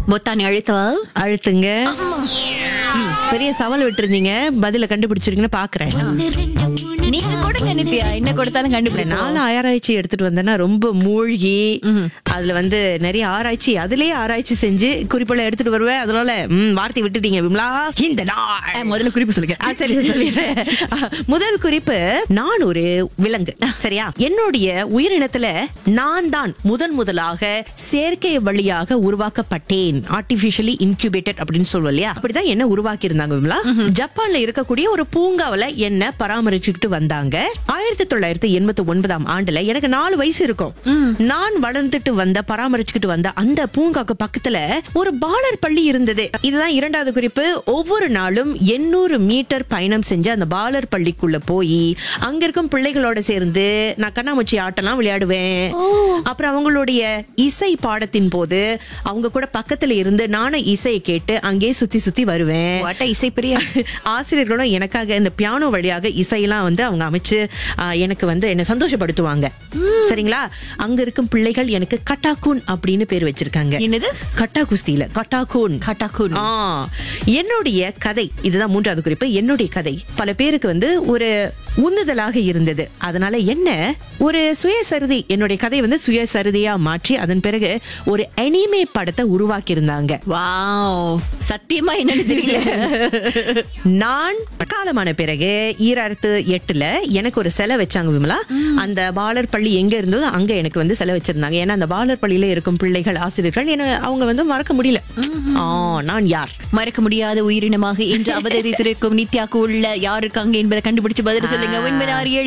பொத்தானி அழுத்தவா அழுத்துங்க ம், பெரிய சவால் விட்டுருந்தீங்க பதில கண்டுபிடிச்சிருக்கீங்கன்னு பாக்குறேன் நீங்க கொடுங்க நித்யா என்ன கொடுத்தாலும் கண்டுபிடிக்கலாம் நாலு ஆராய்ச்சி எடுத்துட்டு வந்தேன்னா ரொம்ப மூழ்கி அதுல வந்து நிறைய ஆராய்ச்சி அதுலயே ஆராய்ச்சி செஞ்சு குறிப்பெல்லாம் எடுத்துட்டு வருவேன் அதனால ம், வார்த்தை விட்டுட்டீங்க விமலா இந்த நாள் அஹ், முதல்ல குறிப்பு சொல்லுங்க ஆ, சரி சொல்லிடுறேன் முதல் குறிப்பு நான் ஒரு விலங்கு சரியா என்னுடைய உயிரினத்துல நான் தான் முதன் முதலாக செயற்கை வழியாக உருவாக்கப்பட்டேன் ஆர்டிபிஷியலி இன்குபேட்டட் அப்படின்னு சொல்லுவோம் இல்லையா அப்படிதான் என்ன உருவாக்கி இருந்தாங்க விமலா ஜப்பான்ல இருக்கக்கூடிய ஒரு பூங்காவில என்ன பராமரிச்சுக்கிட்டு வந்தாங்க ஆயிரத்தி தொள்ளாயிரத்தி எண்பத்தி ஒன்பதாம் ஆண்டுல எனக்கு நாலு வயசு இருக்கும் நான் வளர்ந்துட்டு வந்த பராமரிச்சுக்கிட்டு வந்த அந்த பூங்காக்கு பக்கத்துல ஒரு பாலர் பள்ளி இருந்தது இதுதான் இரண்டாவது குறிப்பு ஒவ்வொரு நாளும் எண்ணூறு மீட்டர் பயணம் செஞ்சு அந்த பாலர் பள்ளிக்குள்ள போய் அங்க இருக்கும் பிள்ளைகளோட சேர்ந்து நான் கண்ணாமூச்சி ஆட்டம்லாம் விளையாடுவேன் அப்புறம் அவங்களுடைய இசை பாடத்தின் போது அவங்க கூட பக்கத்துல இருந்து நானும் இசையை கேட்டு அங்கேயே சுத்தி சுத்தி வருவேன் வாட்ட இசை பிரியா ஆசிரியர்களும் எனக்காக இந்த பியானோ வழியாக இசையெல்லாம் வந்து அவங்க அமைச்சு ஆ, எனக்கு வந்து என்ன சந்தோஷப்படுத்துவாங்க சரிங்களா அங்க இருக்கும் பிள்ளைகள் எனக்கு கட்டாக்கூன் அப்படின்னு பேர் வச்சிருக்காங்க என்னது கட்டா குஸ்தியில கட்டாக்கூன் கட்டாக்கூன் ஆ, என்னுடைய கதை இதுதான் மூன்றாவது குறிப்பு என்னுடைய கதை பல பேருக்கு வந்து ஒரு உந்துதலாக இருந்தது அதனால என்ன ஒரு சுயசரிதை என்னுடைய கதை வந்து சுயசரிதையா மாற்றி அதன் பிறகு ஒரு அனிமே படத்தை உருவாக்கி இருந்தாங்க வாவ் சத்தியமா என்னன்னு தெரியல நான் காலமான பிறகு ஈராயிரத்து எட்டுல எனக்கு ஒரு செலை வச்சாங்க விமலா அந்த பாலர் பள்ளி எங்க இருந்ததோ அங்க எனக்கு வந்து செலை வச்சிருந்தாங்க ஏன்னா அந்த பாலர் பள்ளியில இருக்கும் பிள்ளைகள் ஆசிரியர்கள் என்ன அவங்க வந்து மறக்க முடியல ஆ நான் யார் மறக்க முடியாத உயிரினமாக என்று அவதரித்திருக்கும் நித்யாக்கு உள்ள யாருக்கு அங்க என்பதை கண்டுபிடிச்சு பதில் சொல்லுங்க ஒன்பது ஆறு ஏழு